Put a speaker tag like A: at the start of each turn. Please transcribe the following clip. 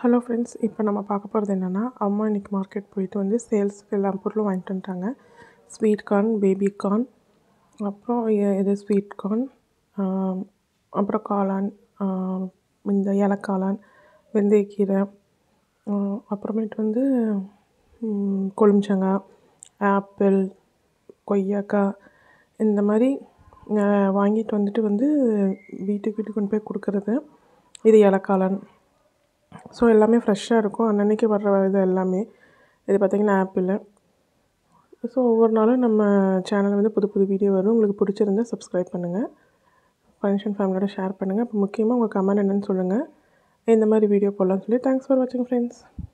A: hello friends இப்போ நம்ம பார்க்க போகிறது என்னென்னா அம்மா இன்றைக்கி மார்க்கெட் போயிட்டு வந்து சேல்ஸுக்கு எல்லா பொருளும் வாங்கிட்டு வந்துட்டாங்க ஸ்வீட் கார்ன் பேபி கார்ன் அப்புறம் இ- இது ஸ்வீட் கார்ன் அப்புறம் காளான் ஆம், இந்த இலக்காளான் வெந்தயக்கீரை ஆம், அப்புறமேட்டு வந்து ம், கொழுமிச்சங்காய் ஆப்பிள் கொய்யாக்காய் இந்த மாதிரி அஹ், வாங்கிட்டு வந்துட்டு வந்து வீட்டுக்கு வீட்டுக்கு கொண்டு போய் கொடுக்கறது இது இலக்காளான் ஸோ எல்லாமே ஃப்ரெஷ்ஷாக இருக்கும் அன்னன்னைக்கு வர்ற இது எல்லாமே இது பார்த்திங்கன்னா ஆப்பிள் ஸோ ஒவ்வொரு நாளும் நம்ம சேனல் வந்து புது புது வீடியோ வரும் உங்களுக்கு பிடிச்சிருந்தா சப்ஸ்கிரைப் பண்ணுங்கள் ஃபங்க்ஷன் ஃபேமிலியோட ஷேர் பண்ணுங்கள் இப்போ முக்கியமாக உங்கள் கமெண்ட் என்னன்னு சொல்லுங்கள் இந்த மாதிரி வீடியோ போடலாம்னு சொல்லி தேங்க்ஸ் ஃபார் வாட்சிங் ஃப்ரெண்ட்ஸ்